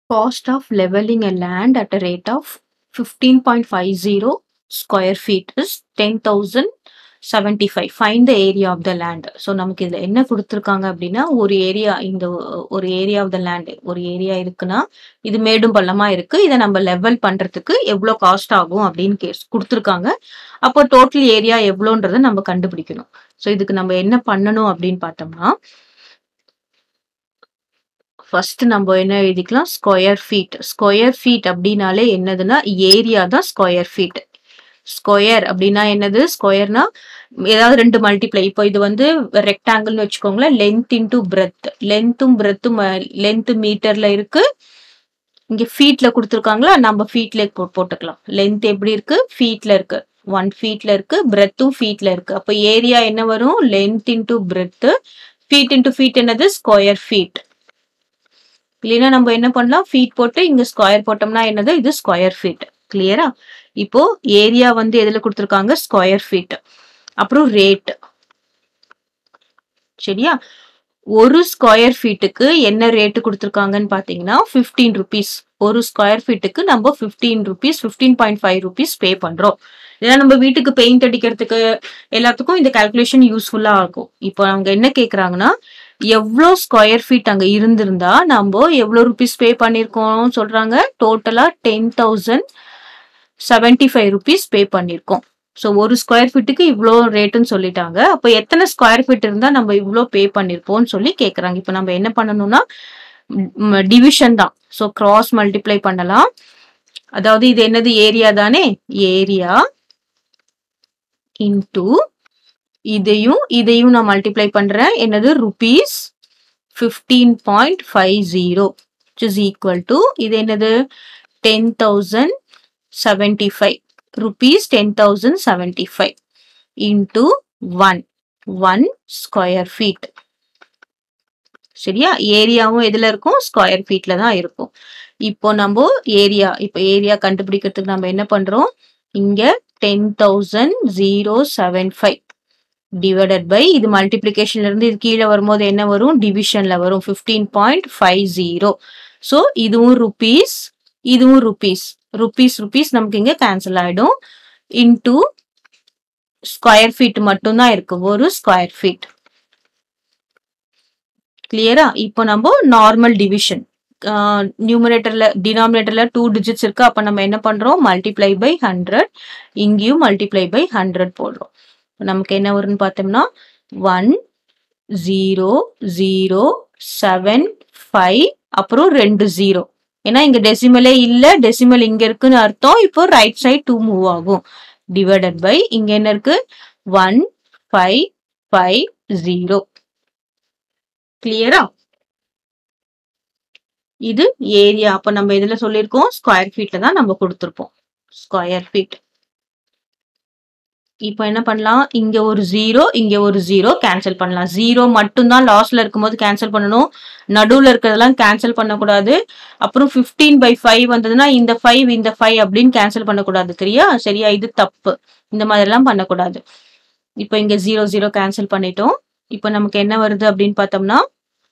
Cost of leveling a land at a rate of 15.50 square feet is 10,075. Find the area of the land. So நமக்கு இதுல என்ன கொடுத்துருக்காங்க அப்படின்னா ஒரு area இந்த ஒ- ஒரு ஏரியா ஆஃப் த லேண்ட் ஒரு ஏரியா இருக்குன்னா இது மேடும் பள்ளமா இருக்கு இதை நம்ம லெவல் பண்றதுக்கு எவ்வளோ காஸ்ட் ஆகும் அப்படின்னு கே கொடுத்துருக்காங்க அப்போ டோட்டல் ஏரியா எவ்வளோன்றதை நம்ம கண்டுபிடிக்கணும் ஸோ இதுக்கு நம்ம என்ன பண்ணணும் அப்படின்னு பார்த்தோம்னா ஃபர்ஸ்ட் நம்ம என்ன எழுதிக்கலாம் ஸ்கொயர் ஃபீட் ஸ்கொயர் ஃபீட் அப்படின்னாலே என்னதுன்னா ஏரியா தான் ஸ்கொயர் ஃபீட் ஸ்கொயர் அப்படின்னா என்னது ஸ்கொயர்னா ஏதாவது ரெண்டு மல்டிப்ளை இப்போ இது வந்து ரெக்டாங்கிள்னு வச்சுக்கோங்களேன் லென்த் இன்டூ பிரெத் லென்த்தும் பிரெத்தும் லென்த் மீட்டர்ல இருக்கு இங்க ஃபீட்ல கொடுத்துருக்காங்களா நம்ம ஃபீட்ல போட்டுக்கலாம் லென்த் எப்படி இருக்கு ஃபீட்ல இருக்கு ஒன் ஃபீட்ல இருக்கு பிரெத்தும் ஃபீட்ல இருக்கு அப்போ ஏரியா என்ன வரும் length into breadth feet into feet என்னது ஸ்கொயர் ஃபீட் இல்லைன்னா நம்ம என்ன பண்ணலாம் ஃபீட் போட்டு இங்க ஸ்கொயர் போட்டோம்னா என்னது இது ஸ்கொயர் ஃபீட் கிளியரா இப்போ ஏரியா வந்து எதுல கொடுத்துருக்காங்க ஸ்கொயர் ஃபீட் அப்புறம் ரேட் சரியா ஒரு ஸ்கொயர் ஃபீட்டுக்கு என்ன ரேட்டு கொடுத்துருக்காங்கன்னு பார்த்தீங்கன்னா ஃபிஃப்டீன் ருபீஸ் ஒரு ஸ்கொயர் ஃபீட்டுக்கு நம்ம fifteen rupees fifteen point five rupees pay பண்றோம் இதெல்லாம் நம்ம வீட்டுக்கு பெயிண்ட் அடிக்கிறதுக்கு எல்லாத்துக்கும் இந்த கால்குலேஷன் யூஸ்ஃபுல்லா இருக்கும் இப்போ அவங்க என்ன கேக்குறாங்கன்னா எவ்வளோ ஸ்கொயர் ஃபீட் அங்க இருந்திருந்தா நம்ம எவ்வளோ ருபீஸ் பே பண்ணியிருக்கோம் சொல்றாங்க டோட்டலா ten thousand seventy five rupees pay பண்ணியிருக்கோம் ஸோ ஒரு ஸ்கொயர் ஃபீட்டுக்கு இவ்வளோ ரேட்டுன்னு சொல்லிட்டாங்க அப்போ எத்தனை ஸ்கொயர் ஃபீட் இருந்தால் நம்ம இவ்வளோ பே பண்ணியிருப்போம்னு சொல்லி கேட்குறாங்க இப்போ நம்ம என்ன பண்ணணும்னா டிவிஷன் தான் ஸோ கிராஸ் மல்டிப்ளை பண்ணலாம் அதாவது இது என்னது ஏரியா தானே ஏரியா இன்டூ இதையும் இதையும் நான் மல்டிப்ளை பண்றேன் என்னது rupees fifteen point five zero is equal to இது என்னது ten thousand seventy five rupees ten thousand seventy five into one one square feet சரியா ஏரியாவும் எதுல இருக்கும் ஸ்கொயர் ஃபீட்ல தான் இருக்கும் இப்போ நம்ம ஏரியா இப்போ ஏரியா கண்டுபிடிக்கிறதுக்கு நம்ம என்ன பண்றோம் இங்க ten thousand zero seven five divided by இது மல்டிப்ளிகேஷன்ல இருந்து இது கீழே வரும்போது என்ன வரும் டிவிஷன்ல வரும் fifteen point five zero so இதுவும் ருபீஸ் இதுவும் ருபீஸ் ருபீஸ் ருபீஸ் நமக்கு இங்க கேன்சல் ஆயிடும் இன்டூ ஸ்கொயர் ஃபீட் மட்டும்தான் இருக்கு ஒரு ஸ்கொயர் ஃபீட் கிளியரா இப்போ நம்ம நார்மல் டிவிஷன் நியூமரேட்டர்ல டினாமினேட்டர்ல டூ டிஜிட்ஸ் இருக்கு அப்ப நம்ம என்ன பண்றோம் மல்டிப்ளை பை ஹண்ட்ரட் இங்கேயும் மல்டிப்ளை பை ஹண்ட்ரட் போடுறோம் நமக்கு என்ன வரும்னு பார்த்தோம்னா one zero zero seven five அப்புறம் ரெண்டு ஜீரோ ஏன்னா இங்க டெசிமலே இல்ல டெசிமல் இங்க இருக்குன்னு அர்த்தம் இப்போ ரைட் சைட் டூ மூவ் ஆகும் டிவைடட் பை இங்க என்ன இருக்கு ஒன் ஃபைவ் ஃபைவ் ஜீரோ கிளியரா இது ஏரியா அப்ப நம்ம இதுல சொல்லியிருக்கோம் ஸ்கொயர் ஃபீட்ல தான் நம்ம கொடுத்துருப்போம் ஸ்கொயர் ஃபீட் இப்போ என்ன பண்ணலாம் இங்க ஒரு ஜீரோ இங்க ஒரு ஜீரோ கேன்சல் பண்ணலாம் ஜீரோ மட்டும்தான் லாஸ்ட்ல இருக்கும்போது கேன்சல் பண்ணணும் நடுவுல இருக்கிறதெல்லாம் கேன்சல் பண்ணக்கூடாது அப்புறம் ஃபிஃப்டீன் பை ஃபைவ் வந்ததுன்னா இந்த ஃபைவ் இந்த ஃபைவ் அப்படின்னு கேன்சல் பண்ணக்கூடாது சரியா சரியா இது தப்பு இந்த மாதிரிலாம் பண்ணக்கூடாது இப்போ இங்க ஜீரோ ஜீரோ கேன்சல் பண்ணிட்டோம் இப்போ நமக்கு என்ன வருது அப்படின்னு பார்த்தோம்னா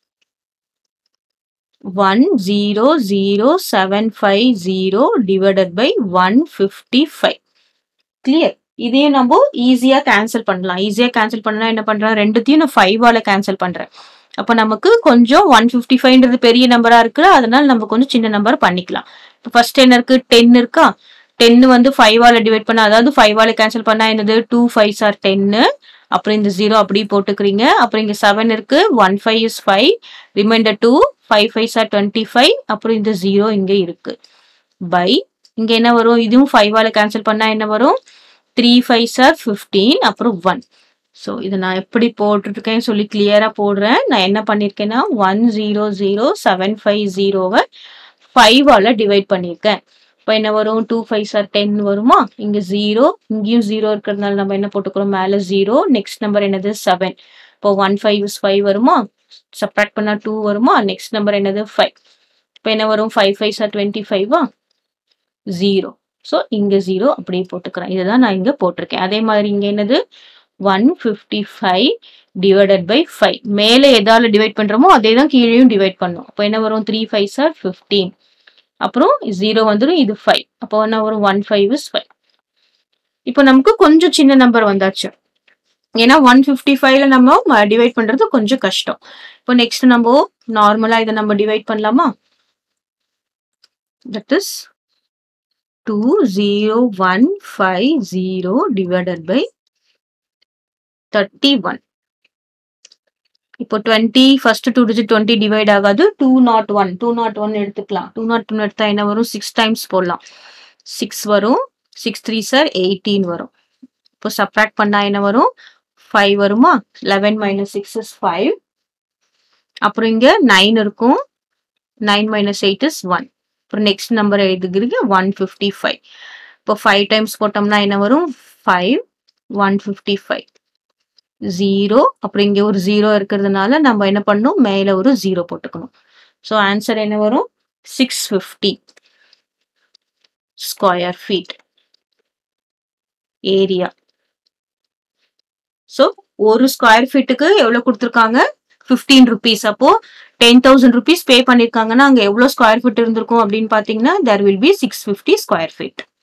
one zero zero seven five zero divided by one fifty five clear இதையும் நம்ம ஈஸியா கேன்சல் பண்ணலாம் ஈஸியா கேன்சல் பண்ணா என்ன பண்றேன் ரெண்டுத்தையும் நான் ஃபைவால கேன்சல் பண்றேன் அப்ப நமக்கு கொஞ்சம் ஒன் ஃபிஃப்டி ஃபைவ்ன்றது பெரிய நம்பரா இருக்கு அதனால நம்ம கொஞ்சம் சின்ன நம்பர் பண்ணிக்கலாம் இப்போ ஃபர்ஸ்ட் என்ன இருக்கு டென் இருக்கா டென் வந்து ஃபைவால டிவைட் பண்ணா அதாவது ஃபைவால கேன்சல் பண்ணா என்னது டூ ஃபைவ் சார் டென்னு அப்புறம் இந்த ஜீரோ அப்படி போட்டுக்கிறீங்க அப்புறம் இங்க செவன் இருக்கு one five is five remainder two five five are twenty five அப்புறம் இந்த ஜீரோ இங்க இருக்கு பை இங்க என்ன வரும் இதுவும் ஃபைவால கேன்சல் பண்ணா என்ன வரும் த்ரீ ஃபைவ் சார் ஃபிஃப்டீன் அப்புறம் ஒன் ஸோ இதை நான் எப்படி போட்டுருக்கேன்னு சொல்லி கிளியராக போடுறேன் நான் என்ன பண்ணியிருக்கேன்னா one zero zero seven five ஜீரோவை ஃபைவால் டிவைட் பண்ணியிருக்கேன் இப்போ என்ன வரும் டூ ஃபைவ் சார் டென் வருமா இங்கே ஜீரோ இங்கேயும் ஜீரோ இருக்கிறதுனால நம்ம என்ன போட்டுக்கிறோம் மேலே ஜீரோ நெக்ஸ்ட் நம்பர் என்னது செவன் இப்போ ஒன் ஃபைவ் இஸ் ஃபைவ் வருமா சப்ராக்ட் பண்ணால் டூ வருமா நெக்ஸ்ட் நம்பர் என்னது ஃபைவ் இப்போ என்ன வரும் ஃபைவ் ஃபைவ் சார் டுவெண்ட்டி ஃபைவா ஜீரோ ஸோ இங்க ஜீரோ அப்படியே போட்டுக்கிறேன் இதுதான் நான் இங்க போட்டிருக்கேன் அதே மாதிரி இங்க என்னது one fifty five divided by five மேலே எதால டிவைட் பண்றோமோ அதே தான் கீழேயும் டிவைட் பண்ணும் அப்போ என்ன வரும் த்ரீ ஃபைவ் சார் ஃபிஃப்டீன் அப்புறம் ஜீரோ வந்துடும் இது ஃபைவ் அப்போ என்ன வரும் ஒன் ஃபைவ் இஸ் ஃபைவ் இப்போ நமக்கு கொஞ்சம் சின்ன நம்பர் வந்தாச்சு ஏன்னா ஒன் ஃபிஃப்டி ஃபைவ்ல நம்ம டிவைட் பண்றது கொஞ்சம் கஷ்டம் இப்போ நெக்ஸ்ட் நம்ம நார்மலா இதை நம்ம டிவைட் பண்ணலாமா that is two zero one five zero divided by thirty one இப்போ twenty first two digit twenty divide ஆகாது two nought one two nought one எடுத்துக்கலாம் டூ நாட் ஒன் எடுத்தா என்ன வரும் சிக்ஸ் டைம்ஸ் போடலாம் சிக்ஸ் வரும் சிக்ஸ் த்ரீ சார் எயிட்டீன் வரும் இப்போ சப்ராக்ட் பண்ணா என்ன வரும் ஃபைவ் வருமா eleven minus six is five அப்புறம் இங்க நைன் இருக்கும் nine minus eight is one அப்புறம் next number எழுதுகிறீங்க one fifty five இப்போ ஃபைவ் டைம்ஸ் போட்டோம்னா என்ன வரும் five one fifty five zero அப்புறம் இங்க ஒரு ஜீரோ இருக்கிறதுனால நம்ம என்ன பண்ணணும் மேல ஒரு ஜீரோ போட்டுக்கணும் ஸோ ஆன்சர் என்ன வரும் six fifty square feet area so ஒரு ஸ்கொயர் ஃபீட்டுக்கு எவ்வளவு கொடுத்துருக்காங்க ஃபிஃப்டீன் ருபீஸ் அப்போ டென் தௌசண்ட் ருபீஸ் பே பண்ணிருக்காங்கன்னா அங்க எவ்வளவு ஸ்கொயர் ஃபீட் இருந்திருக்கும் அப்படின்னு பாத்தீங்கன்னா there will be six fifty square feet